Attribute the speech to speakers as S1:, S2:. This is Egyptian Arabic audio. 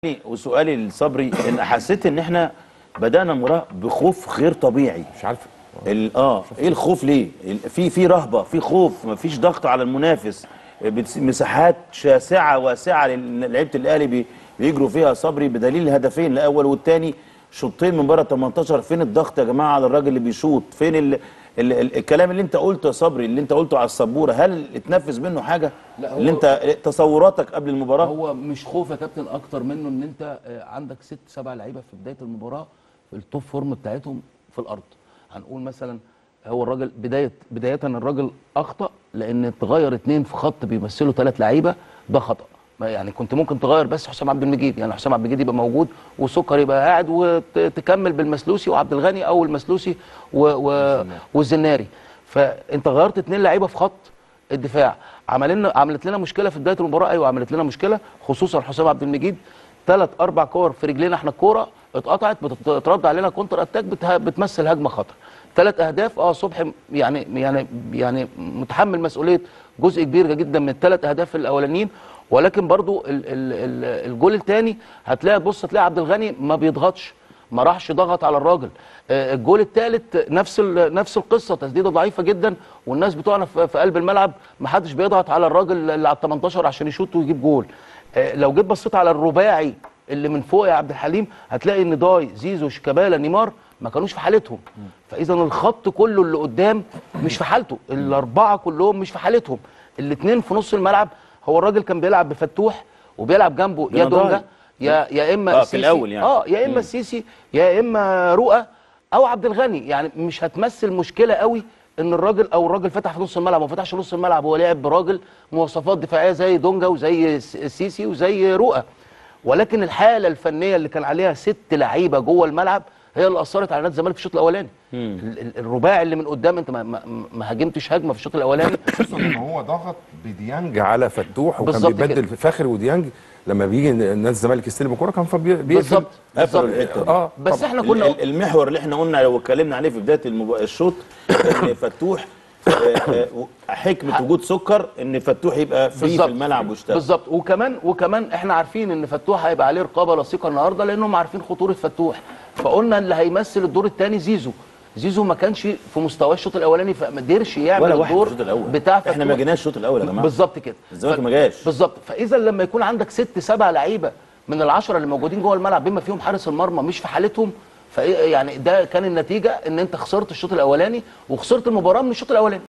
S1: وسؤالي لصبري ان حسيت ان احنا بدانا المباراه بخوف غير طبيعي
S2: مش عارف
S1: ال- اه ايه الخوف ليه ال- في في رهبه في خوف مفيش ضغط على المنافس بتس- مساحات شاسعه واسعه لل- لعيبه الاهلي بي- بيجروا فيها صبري بدليل الهدفين الاول والثاني شوطين من بره 18 فين الضغط يا جماعه على الراجل اللي بيشوط فين ال ال ال الكلام اللي انت قلته يا صبري اللي انت قلته على السبوره هل اتنفذ منه حاجه
S3: لا، هو-
S1: اللي انت تصوراتك قبل المباراه
S3: هو مش خوف يا كابتن اكتر منه ان انت آه، عندك ست سبع لعيبه في بدايه المباراه في التوب فورم بتاعتهم في الارض هنقول مثلا هو الراجل بدايه بدايه الراجل اخطا لان تغير اتنين في خط بيمثلوا ثلاث لعيبه ده خطا ما يعني كنت ممكن تغير بس حسام عبد المجيد يعني حسام عبد المجيد يبقى موجود وسكر يبقى قاعد وتكمل بالمسلوسي وعبد الغني او المسلوسي و و والزناري فانت غيرت اتنين لعيبه في خط الدفاع عمل لنا عملت لنا مشكله في بدايه المباراه ايوه عملت لنا مشكله خصوصا حسام عبد المجيد ثلاث اربع كور في رجلينا احنا الكوره اتقطعت بتترد علينا كونتر اتاك بته- بتمثل هجمه خطر ثلاث اهداف اه صبحي يعني يعني يعني متحمل مسؤوليه جزء كبير جدا من الثلاث اهداف الاولانيين ولكن برضو ال ال ال الجول الثاني هتلاقي بص هتلاقي عبد الغني ما بيضغطش ما راحش ضغط على الراجل آه، الجول الثالث نفس ال- نفس القصه تسديده ضعيفه جدا والناس بتوعنا في في قلب الملعب ما حدش بيضغط على الراجل اللي على ال 18 عشان يشوط ويجيب جول آه، لو جيت بصيت على الرباعي اللي من فوق يا عبد الحليم هتلاقي ان داي زيزو شيكابالا نيمار ما كانوش في حالتهم فاذا الخط كله اللي قدام مش في حالته الاربعه كلهم مش في حالتهم الاثنين في نص الملعب هو الراجل كان بيلعب بفتوح وبيلعب جنبه يا
S1: بنضاي.
S3: دونجا يا يا اما
S1: آه، في
S3: السيسي.
S1: الأول يعني.
S3: اه يا اما السيسي يا اما رؤى او عبد الغني يعني مش هتمثل مشكله قوي ان الراجل او الراجل فتح في نص الملعب وما فتحش نص الملعب هو لعب براجل مواصفات دفاعيه زي دونجا وزي الس- السيسي وزي رؤى ولكن الحاله الفنيه اللي كان عليها ست لعيبه جوه الملعب هي اللي اثرت على نادي الزمالك في الشوط الاولاني ال- ال- الرباعي اللي من قدام انت ما, ما, ما هاجمتش هجمه في الشوط الاولاني
S2: خصوصا ان هو ضغط بديانج على فتوح وكان
S3: بالظبط
S2: بيبدل
S3: كده.
S2: فاخر وديانج لما بيجي نادي الزمالك يستلم الكوره كان فبي- بيقفل
S3: بالظبط
S1: قفلوا
S3: بالظبط
S1: الحته دي.
S2: اه
S3: بس
S2: طبعاً.
S3: احنا
S1: ال-
S3: كنا
S1: ال- المحور اللي احنا قلنا لو اتكلمنا عليه في بدايه المب... الشوط ان فتوح آه، آه، حكمه وجود سكر ان فتوح يبقى فري في
S3: بالظبط.
S1: الملعب ويشتغل
S3: بالظبط وكمان وكمان احنا عارفين ان فتوح هيبقى عليه رقابه لصيقه النهارده لانهم عارفين خطوره فتوح فقلنا اللي هيمثل الدور الثاني زيزو زيزو ما كانش في مستواه الشوط الاولاني فما قدرش يعمل
S1: ولا واحد في
S3: الدور
S1: الشوط الاول
S3: بتاع فتوح
S1: احنا ما جيناش الشوط الاول يا جماعه
S3: بالظبط كده
S1: الزمالك
S3: ف-
S1: ما جاش.
S3: بالظبط فاذا لما يكون عندك ست سبع لعيبه من العشره اللي موجودين جوه الملعب بما فيهم حارس المرمى مش في حالتهم فايه يعني ده كان النتيجه ان انت خسرت الشوط الاولاني وخسرت المباراه من الشوط الاولاني